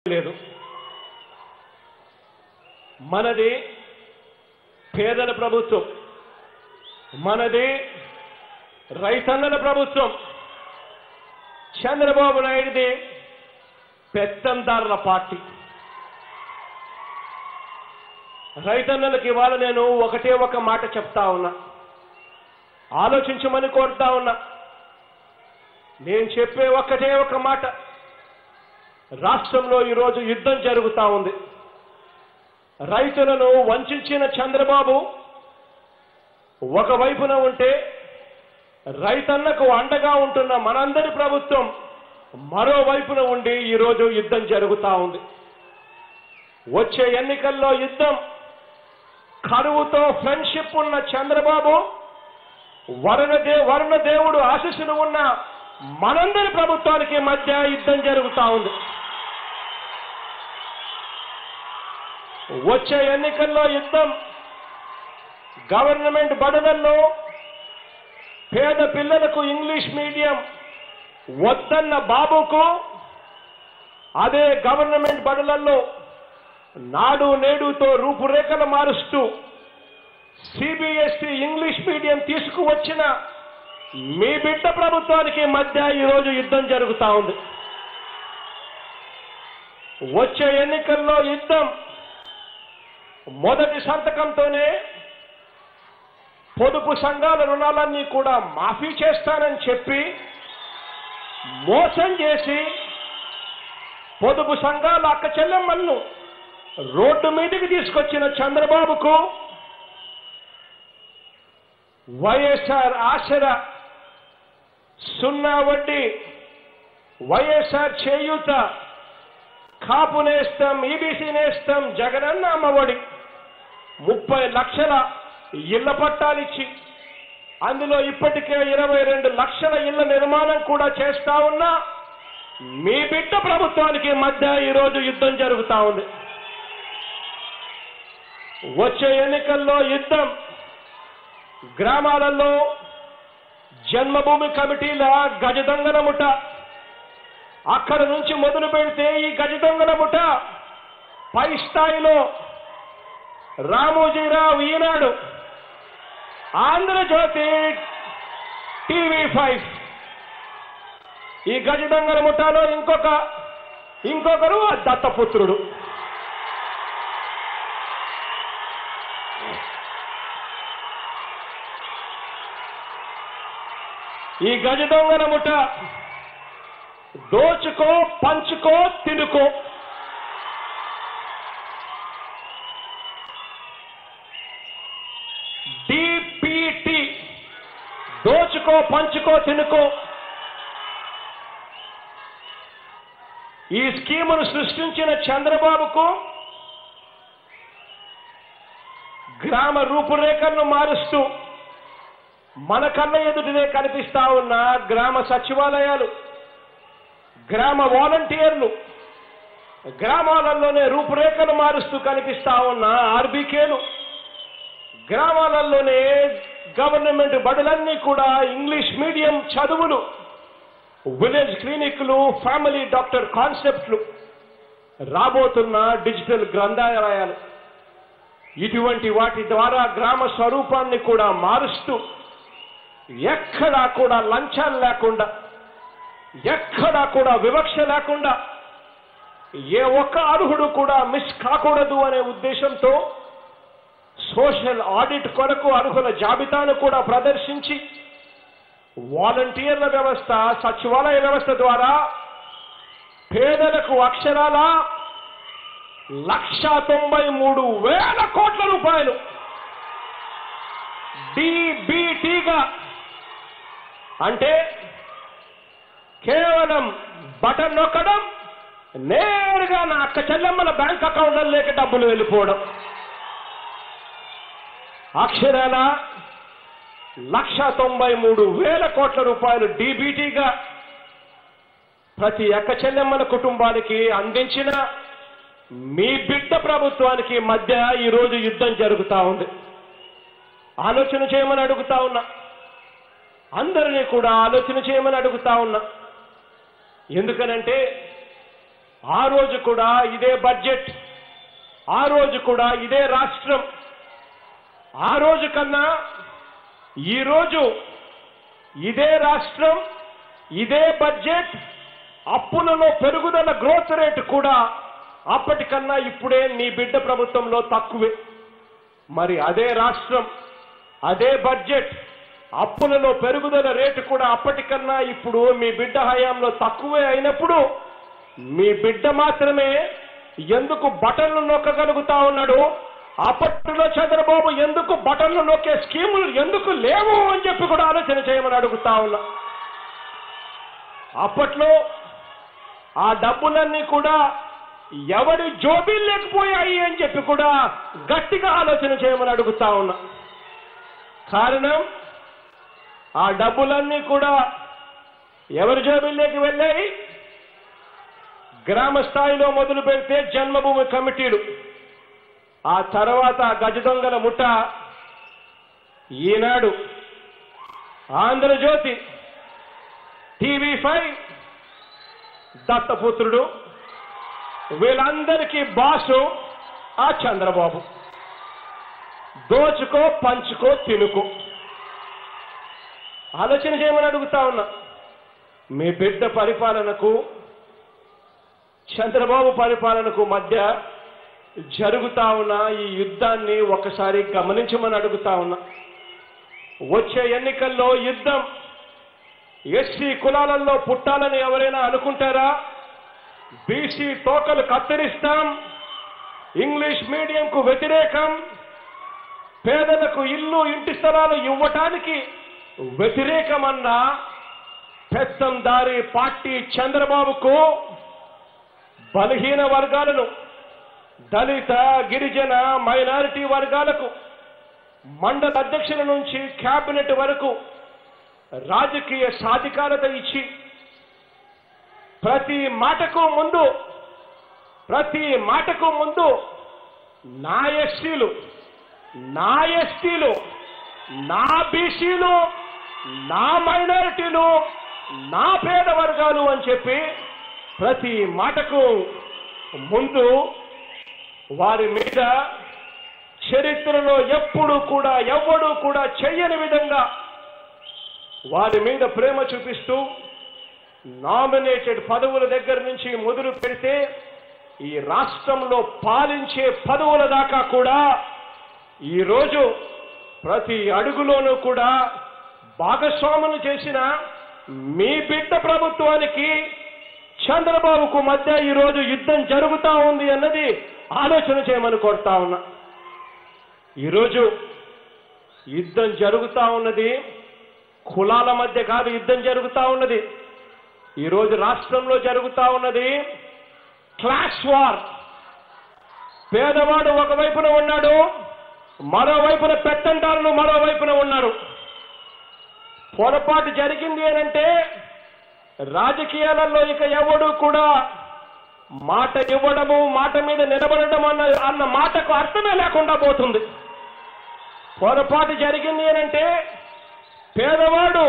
లేదు మనది పేదల ప్రభుత్వం మనది రైతన్నల ప్రభుత్వం చంద్రబాబు నాయుడిది పెత్తందారుల పార్టీ రైతన్నలకు ఇవాళ నేను ఒకటే ఒక మాట చెప్తా ఉన్నా ఆలోచించమని కోరుతా ఉన్నా నేను చెప్పే ఒకటే ఒక మాట రాష్ట్రంలో ఈరోజు యుద్ధం జరుగుతా ఉంది రైతులను వంచిన చంద్రబాబు ఒకవైపున ఉంటే రైతన్నకు అండగా ఉంటున్న మనందరి ప్రభుత్వం మరోవైపున ఉండి ఈరోజు యుద్ధం జరుగుతా ఉంది వచ్చే ఎన్నికల్లో యుద్ధం కరువుతో ఫ్రెండ్షిప్ ఉన్న చంద్రబాబు వరుణ దే వరుణ దేవుడు ఆశీస్సులు ఉన్న మనందరి ప్రభుత్వానికి మధ్య యుద్ధం జరుగుతా ఉంది వచ్చే ఎన్నికల్లో యుద్ధం గవర్నమెంట్ బడులలో పేద పిల్లలకు ఇంగ్లీష్ మీడియం వద్దన్న బాబుకు అదే గవర్నమెంట్ బడులలో నాడు నేడుతో రూపురేఖలు మారుస్తూ సిబిఎస్ఈ ఇంగ్లీష్ మీడియం తీసుకువచ్చిన మీ బిడ్డ ప్రభుత్వానికి మధ్య ఈరోజు యుద్ధం జరుగుతా ఉంది వచ్చే ఎన్నికల్లో యుద్ధం మొదటి సంతకంతోనే పొదుపు సంఘాల రుణాలన్నీ కూడా మాఫీ చేస్తానని చెప్పి మోసం చేసి పొదుపు సంఘాల అక్క చెల్లెమ్మలను రోడ్డు మీదకి తీసుకొచ్చిన చంద్రబాబుకు వైఎస్ఆర్ ఆశర సున్నా వడ్డీ వైఎస్ఆర్ చేయూత కాపు నేస్తం ఈబీసీ నేస్తం జగనన్న అమ్మఒడి ముప్పై లక్షల ఇళ్ల పట్టాలిచ్చి అందులో ఇప్పటికే ఇరవై రెండు లక్షల ఇళ్ల నిర్మాణం కూడా చేస్తా ఉన్నా మీ బిడ్డ ప్రభుత్వానికి మధ్య ఈరోజు యుద్ధం జరుగుతా ఉంది వచ్చే ఎన్నికల్లో యుద్ధం గ్రామాలలో జన్మభూమి కమిటీల గజ దొంగల ముఠ అక్కడ నుంచి మొదలు పెడితే ఈ గజ దొంగల ముఠ పై స్థాయిలో రామోజీరావు ఈనాడు ఆంధ్రజ్యోతి టీవీ ఫైవ్ ఈ గజ దొంగల ముఠాలో ఇంకొక ఇంకొకరు ఆ దత్తపుత్రుడు ఈ గజ దొంగల ముఠ దోచుకో పంచుకో తినుకో డిపిటి దోచుకో పంచుకో తినుకో ఈ స్కీమును సృష్టించిన చంద్రబాబుకు గ్రామ రూపురేఖలను మారుస్తూ మన కళ్ళ ఎదుటనే కనిపిస్తా ఉన్న గ్రామ సచివాలయాలు గ్రామ వాలంటీర్లు గ్రామాలలోనే రూపురేఖలు మారుస్తూ కనిపిస్తా ఉన్న ఆర్బీకేలు గ్రామాలలోనే గవర్నమెంట్ బడులన్నీ కూడా ఇంగ్లీష్ మీడియం చదువులు విలేజ్ క్లినిక్లు ఫ్యామిలీ డాక్టర్ కాన్సెప్ట్లు రాబోతున్న డిజిటల్ గ్రంథాలయాలు ఇటువంటి వాటి ద్వారా గ్రామ స్వరూపాన్ని కూడా మారుస్తూ ఎక్కడా కూడా లంచాలు లేకుండా ఎక్కడా కూడా వివక్ష లేకుండా ఏ ఒక్క అర్హుడు కూడా మిస్ కాకూడదు అనే ఉద్దేశంతో సోషల్ ఆడిట్ కొరకు అర్హుల జాబితాను కూడా ప్రదర్శించి వాలంటీర్ల వ్యవస్థ సచివాలయ వ్యవస్థ ద్వారా పేదలకు అక్షరాల లక్ష తొంభై మూడు వేల కోట్ల రూపాయలు డిబిటిగా అంటే కేవలం బటన్ నొక్కడం నేరుగా నా అక్క చెల్లెమ్మల బ్యాంక్ అకౌంట్లలోకి డబ్బులు వెళ్ళిపోవడం అక్షరాల లక్ష తొంభై మూడు వేల కోట్ల రూపాయలు డీబీటీగా ప్రతి అక్క చెల్లెమ్మల కుటుంబానికి అందించిన మీ బిడ్డ ప్రభుత్వానికి మధ్య ఈరోజు యుద్ధం జరుగుతా ఉంది ఆలోచన చేయమని అడుగుతా ఉన్నా అందరినీ కూడా ఆలోచన చేయమని అడుగుతా ఉన్నా ఎందుకనంటే ఆ రోజు కూడా ఇదే బడ్జెట్ ఆ రోజు కూడా ఇదే రాష్ట్రం ఆ రోజు కన్నా ఈ రోజు ఇదే రాష్ట్రం ఇదే బడ్జెట్ అప్పులలో పెరుగుదల గ్రోత్ రేటు కూడా అప్పటికన్నా ఇప్పుడే నీ బిడ్డ ప్రభుత్వంలో తక్కువే మరి అదే రాష్ట్రం అదే బడ్జెట్ అప్పులలో పెరుగుదల రేటు కూడా అప్పటికన్నా ఇప్పుడు మీ బిడ్డ హయాంలో తక్కువే అయినప్పుడు మీ బిడ్డ మాత్రమే ఎందుకు బటన్లు నొక్కగలుగుతా ఉన్నాడు అప్పట్లో చంద్రబాబు ఎందుకు బటన్లు నొక్కే స్కీములు ఎందుకు లేవు అని చెప్పి కూడా ఆలోచన చేయమని అడుగుతా ఉన్నా అప్పట్లో ఆ డబ్బులన్నీ కూడా ఎవరి జోబీలు లేకపోయాయి అని చెప్పి కూడా గట్టిగా ఆలోచన చేయమని అడుగుతా ఉన్నా కారణం ఆ డబ్బులన్నీ కూడా ఎవరి జోబీల్లోకి వెళ్ళాయి గ్రామ స్థాయిలో మొదలు పెడితే జన్మభూమి కమిటీలు ఆ తర్వాత గజ దొంగల ముఠ ఈనాడు ఆంధ్రజ్యోతి టీవీ ఫైవ్ దత్తపుత్రుడు వీళ్ళందరికీ బాసు ఆ చంద్రబాబు దోచుకో పంచుకో తినుకో ఆలోచన చేయమని అడుగుతా ఉన్నా మీ బిడ్డ పరిపాలనకు చంద్రబాబు పరిపాలనకు మధ్య జరుగుతా ఉన్న ఈ యుద్ధాన్ని ఒకసారి గమనించమని అడుగుతా ఉన్నా వచ్చే ఎన్నికల్లో యుద్ధం ఎస్సీ కులాలలో పుట్టాలని ఎవరైనా అనుకుంటారా బీసీ తోకలు కత్తిరిస్తాం ఇంగ్లీష్ మీడియంకు వ్యతిరేకం పేదలకు ఇల్లు ఇంటి స్థలాలు ఇవ్వటానికి వ్యతిరేకమన్న పెత్తందారి పార్టీ చంద్రబాబుకు బలహీన వర్గాలను దళిత గిరిజన మైనారిటీ వర్గాలకు మండల అధ్యక్షుల నుంచి క్యాబినెట్ వరకు రాజకీయ సాధికారత ఇచ్చి ప్రతి మాటకు ముందు ప్రతి మాటకు ముందు నా ఎస్సీలు నా ఎస్టీలు నా బీసీలు నా మైనారిటీలు నా పేద వర్గాలు అని చెప్పి ప్రతి మాటకు ముందు వారి మీద చరిత్రలో ఎప్పుడు కూడా ఎవ్వడూ కూడా చెయ్యని విధంగా వారి మీద ప్రేమ చూపిస్తూ నామినేటెడ్ పదవుల దగ్గర నుంచి మొదలు పెడితే ఈ రాష్ట్రంలో పాలించే పదవుల దాకా కూడా ఈరోజు ప్రతి అడుగులోనూ కూడా భాగస్వాములు చేసిన మీ బిడ్డ ప్రభుత్వానికి చంద్రబాబుకు మధ్య ఈరోజు యుద్ధం జరుగుతా ఉంది అన్నది ఆలోచన చేయమని కోరుతా ఉన్నా ఈరోజు యుద్ధం జరుగుతా ఉన్నది కులాల మధ్య కాదు యుద్ధం జరుగుతా ఉన్నది ఈరోజు రాష్ట్రంలో జరుగుతా ఉన్నది క్లాష్ వార్ పేదవాడు ఒకవైపున ఉన్నాడు మరోవైపున పెత్తంటారులు మరోవైపున ఉన్నారు పొరపాటు జరిగింది అనంటే రాజకీయాలలో ఇక ఎవడు కూడా మాట ఇవ్వడము మాట మీద నిలబడడం అన్న అన్న మాటకు అర్థమే లేకుండా పోతుంది పొరపాటు జరిగింది అనంటే పేదవాడు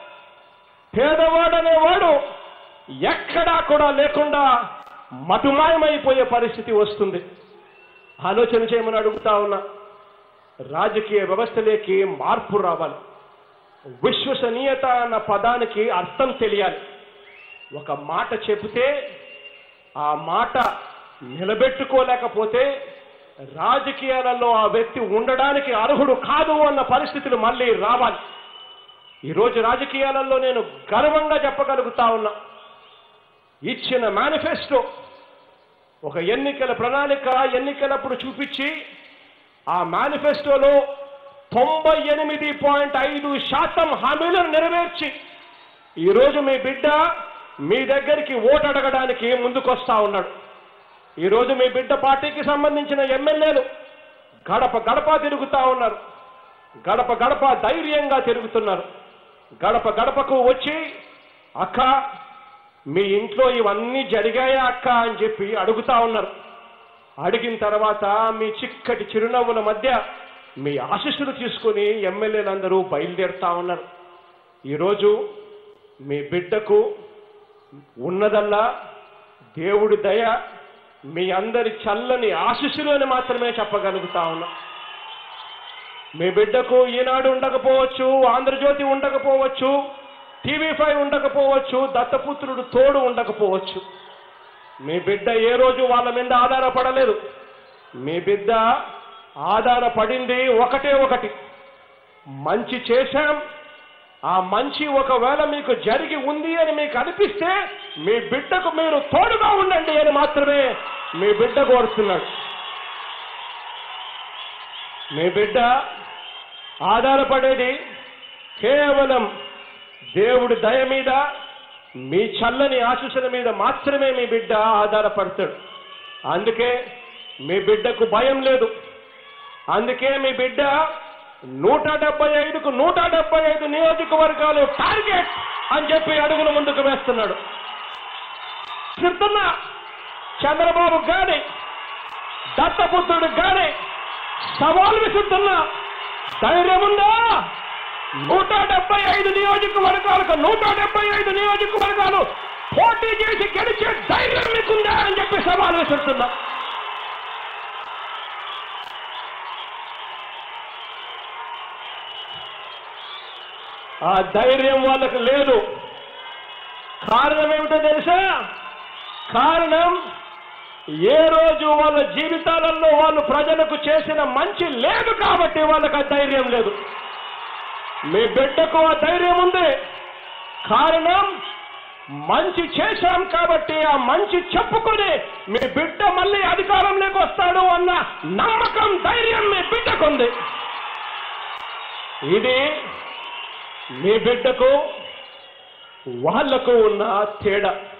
పేదవాడు అనేవాడు ఎక్కడా కూడా లేకుండా మటుమాయమైపోయే పరిస్థితి వస్తుంది ఆలోచన చేయమని అడుగుతా ఉన్నా రాజకీయ వ్యవస్థలోకి మార్పు రావాలి విశ్వసనీయత అన్న పదానికి అర్థం తెలియాలి ఒక మాట చెబితే ఆ మాట నిలబెట్టుకోలేకపోతే రాజకీయాలలో ఆ వ్యక్తి ఉండడానికి అర్హుడు కాదు అన్న పరిస్థితులు మళ్ళీ రావాలి ఈరోజు రాజకీయాలలో నేను గర్వంగా చెప్పగలుగుతా ఉన్నా ఇచ్చిన మేనిఫెస్టో ఒక ఎన్నికల ప్రణాళిక ఎన్నికలప్పుడు చూపించి ఆ మేనిఫెస్టోలో తొంభై ఎనిమిది పాయింట్ ఐదు శాతం హామీలను నెరవేర్చి ఈరోజు మీ బిడ్డ మీ దగ్గరికి ఓటు అడగడానికి ముందుకొస్తా ఉన్నాడు ఈరోజు మీ బిడ్డ పార్టీకి సంబంధించిన ఎమ్మెల్యేలు గడప గడప తిరుగుతా ఉన్నారు గడప గడప ధైర్యంగా తిరుగుతున్నారు గడప గడపకు వచ్చి అక్క మీ ఇంట్లో ఇవన్నీ జరిగాయా అక్క అని చెప్పి అడుగుతా ఉన్నారు అడిగిన తర్వాత మీ చిక్కటి చిరునవ్వుల మధ్య మీ ఆశీస్సులు తీసుకుని ఎమ్మెల్యేలందరూ బయలుదేరుతా ఉన్నారు ఈరోజు మీ బిడ్డకు ఉన్నదల్లా దేవుడి దయ మీ అందరి చల్లని ఆశీస్సులు అని మాత్రమే చెప్పగలుగుతా ఉన్నా మీ బిడ్డకు ఈనాడు ఉండకపోవచ్చు ఆంధ్రజ్యోతి ఉండకపోవచ్చు టీవీ ఫైవ్ ఉండకపోవచ్చు దత్తపుత్రుడు తోడు ఉండకపోవచ్చు మీ బిడ్డ ఏ రోజు వాళ్ళ మీద ఆధారపడలేదు మీ బిడ్డ ఆధారపడింది ఒకటే ఒకటి మంచి చేశాం ఆ మంచి ఒకవేళ మీకు జరిగి ఉంది అని మీకు అనిపిస్తే మీ బిడ్డకు మీరు తోడుగా ఉండండి అని మాత్రమే మీ బిడ్డ కోరుతున్నాడు మీ బిడ్డ ఆధారపడేది కేవలం దేవుడి దయ మీద మీ చల్లని ఆశీస్సుల మీద మాత్రమే మీ బిడ్డ ఆధారపడతాడు అందుకే మీ బిడ్డకు భయం లేదు అందుకే మీ బిడ్డ నూట డెబ్బై ఐదుకు నూట డెబ్బై ఐదు నియోజకవర్గాలు టార్గెట్ అని చెప్పి అడుగులు ముందుకు వేస్తున్నాడు చెప్తున్నా చంద్రబాబు గాని దత్తపుత్రుడు గాని సవాల్ విసురుతున్నా ధైర్యం ఉందా నూట డెబ్బై ఐదు నియోజకవర్గాలకు నూట డెబ్బై ఐదు నియోజకవర్గాలు పోటీ చేసి గెలిచే ధైర్యం మీకుందా అని చెప్పి సవాల్ విసురుతున్నా ఆ ధైర్యం వాళ్ళకు లేదు కారణం ఏమిటో తెలుసా కారణం ఏ రోజు వాళ్ళ జీవితాలలో వాళ్ళు ప్రజలకు చేసిన మంచి లేదు కాబట్టి వాళ్ళకి ఆ ధైర్యం లేదు మీ బిడ్డకు ఆ ధైర్యం ఉంది కారణం మంచి చేశాం కాబట్టి ఆ మంచి చెప్పుకొని మీ బిడ్డ మళ్ళీ అధికారంలోకి వస్తాడు అన్న నమ్మకం ధైర్యం మీ బిడ్డకుంది ఇది మీ బిడ్డకు వాళ్లకు ఉన్న తేడా